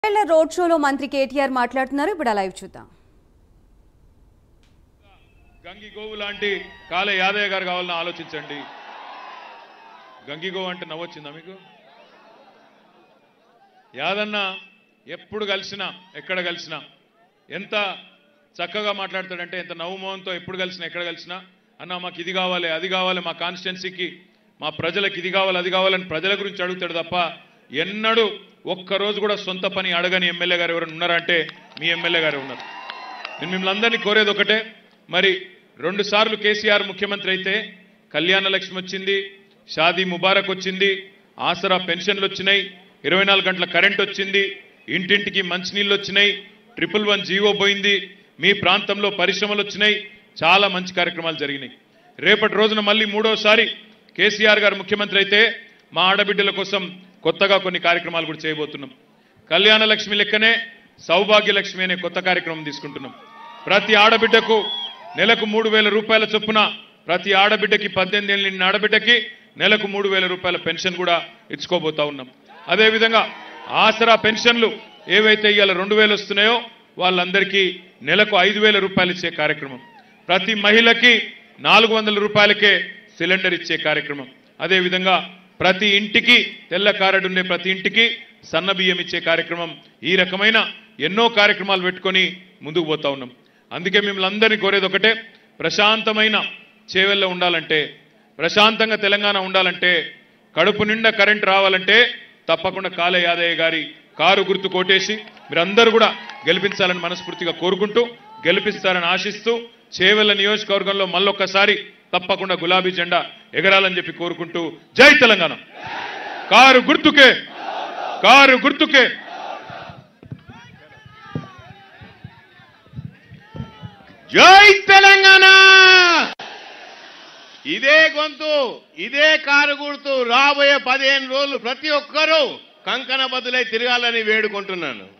ఏళ్ల రోడ్ షోలో మంత్రి కేటీఆర్ మాట్లాడుతున్నారు ఇప్పుడు ఆ లైవ్ చూద్దాం గంగి గోవు లాంటి కాలే యాదయ్య గారు కావాలని ఆలోచించండి గంగి గోవు అంటే నవ్వొచ్చిందా మీకు యాదన్న ఎప్పుడు కలిసినా ఎక్కడ కలిసినా ఎంత చక్కగా మాట్లాడతాడంటే ఎంత నవ్వుమోహంతో ఎప్పుడు కలిసినా ఎక్కడ కలిసినా అన్న మాకు ఇది కావాలి అది కావాలి మా కాన్స్టిట్యున్సీకి మా ప్రజలకు ఇది కావాలి అది కావాలని ప్రజల గురించి అడుగుతాడు తప్ప ఎన్నడూ ఒక్కరోజు కూడా సొంత పని అడగని ఎమ్మెల్యే గారు ఎవరైనా ఉన్నారంటే మీ ఎమ్మెల్యే గారు ఉన్నారు నేను మిమ్మల్ని అందరినీ కోరేది ఒకటే మరి రెండు సార్లు కేసీఆర్ ముఖ్యమంత్రి అయితే కళ్యాణ లక్ష్మి వచ్చింది షాదీ ముబారక్ వచ్చింది ఆసరా పెన్షన్లు వచ్చినాయి ఇరవై నాలుగు గంటల కరెంట్ వచ్చింది ఇంటింటికి మంచినీళ్ళు వచ్చినాయి ట్రిపుల్ వన్ జీవో పోయింది మీ ప్రాంతంలో పరిశ్రమలు వచ్చినాయి చాలా మంచి కార్యక్రమాలు జరిగినాయి రేపటి రోజున మళ్ళీ మూడోసారి కేసీఆర్ గారు ముఖ్యమంత్రి అయితే మా ఆడబిడ్డల కోసం కొత్తగా కొన్ని కార్యక్రమాలు కూడా చేయబోతున్నాం కళ్యాణ లక్ష్మి లెక్కనే సౌభాగ్య లక్ష్మి అనే కొత్త కార్యక్రమం తీసుకుంటున్నాం ప్రతి ఆడబిడ్డకు నెలకు మూడు వేల రూపాయల చొప్పున ప్రతి ఆడబిడ్డకి పద్దెనిమిది ఏళ్ళ నిండిన ఆడబిడ్డకి నెలకు మూడు వేల రూపాయల పెన్షన్ కూడా ఇచ్చుకోబోతా ఉన్నాం అదేవిధంగా ఆసరా పెన్షన్లు ఏవైతే ఇవాళ రెండు వేలు వస్తున్నాయో వాళ్ళందరికీ నెలకు ఐదు వేల రూపాయలు ఇచ్చే కార్యక్రమం ప్రతి మహిళకి నాలుగు వందల రూపాయలకే సిలిండర్ ఇచ్చే కార్యక్రమం అదేవిధంగా ప్రతి ఇంటికి తెల్ల కారడు ఉండే ప్రతి ఇంటికి సన్న బియ్యం ఇచ్చే కార్యక్రమం ఈ రకమైన ఎన్నో కార్యక్రమాలు పెట్టుకొని ముందుకు పోతా ఉన్నాం అందుకే మిమ్మల్ని అందరినీ కోరేది ఒకటే ప్రశాంతమైన చేవెళ్ళ ఉండాలంటే ప్రశాంతంగా తెలంగాణ ఉండాలంటే కడుపు నిండా కరెంట్ రావాలంటే తప్పకుండా కాలే యాదయ్య గారి కారు గుర్తు కోటేసి మీరందరూ కూడా గెలిపించాలని మనస్ఫూర్తిగా కోరుకుంటూ గెలిపిస్తారని ఆశిస్తూ చేవెళ్ళ నియోజకవర్గంలో మళ్ళొక్కసారి తప్పకుండా గులాబీ జెండా ఎగరాలని చెప్పి కోరుకుంటూ జై తెలంగాణ కారు గుర్తుకే కారు గుర్తుకే జై తెలంగాణ ఇదే గొంతు ఇదే కారు గుర్తు రాబోయే పదిహేను రోజులు ప్రతి ఒక్కరూ కంకణ బదులై తిరగాలని వేడుకుంటున్నాను